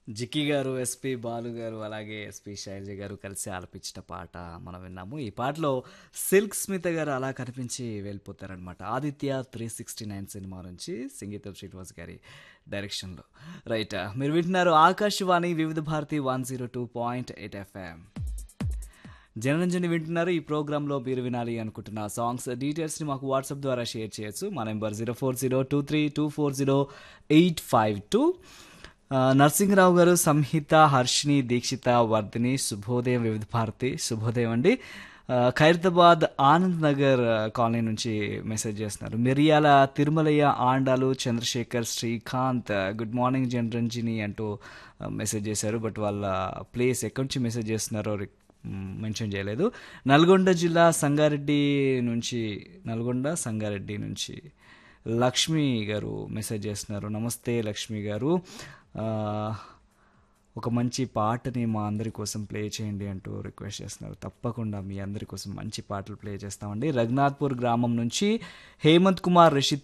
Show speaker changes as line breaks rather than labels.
జిక్కి గారు ఎస్పి బాలు గారు అలాగే ఎస్పి శైలజ గారు కలిసి ఆలపించిన పాట మనం విన్నాము ఈ పాటలో సిల్క్ స్మిత గారు అలా కనిపించి వెళ్ళిపోతారనమాట ఆదిత్య త్రీ సిక్స్టీ నైన్ సినిమా నుంచి సంగీతం శ్రీనివాస్ గారి డైరెక్షన్లో రైట్ మీరు వింటున్నారు Akashvani Vividh Bharati one zero two point eight FM Janaranjani వింటున్నారు ఈ ప్రోగ్రాంలో మీరు వినాలి అనుకుంటున్న సాంగ్స్ డీటెయిల్స్ని మాకు వాట్సాప్ ద్వారా షేర్ చేయొచ్చు మా number zero four zero two three two four zero eight five two Narasimharao garu Samhitha Harshini Dikshita Vardhini శుభోదయం వివిధ భారతి శుభోదయం అండి ఆ, ఖైరతాబాద్ ఆనంద్ నగర్ ఆ, కాలనీ నుంచి మెసేజ్ చేస్తున్నారు మిరియాల తిరుమలయ్య ఆండాలు చంద్రశేఖర్ శ్రీకాంత్ ఆ, గుడ్ మార్నింగ్ జనరంజిని అంటూ ఆ, మెసేజ్ చేశారు బట్ వాళ్ళ ప్లేస్ ఎక్కడి నుంచి మెసేజ్ చేస్తున్నారో రి- మ్, మెన్షన్ చేయలేదు నల్గొండ జిల్లా సంగారెడ్డి నుంచి నల్గొండ సంగారెడ్డి నుంచి లక్ష్మి గారు మెసేజ్ చేస్తున్నారు నమస్తే లక్ష్మి గారు ఆ, ఒక మంచి పాటని మా అందరి కోసం ప్లే చేయండి అంటూ రిక్వెస్ట్ చేస్తున్నారు తప్పకుండా మీ అందరి కోసం మంచి పాటలు ప్లే చేస్తామండి రఘునాథ్పూర్ గ్రామం నుంచి హేమంత్ కుమార్ రిషిత్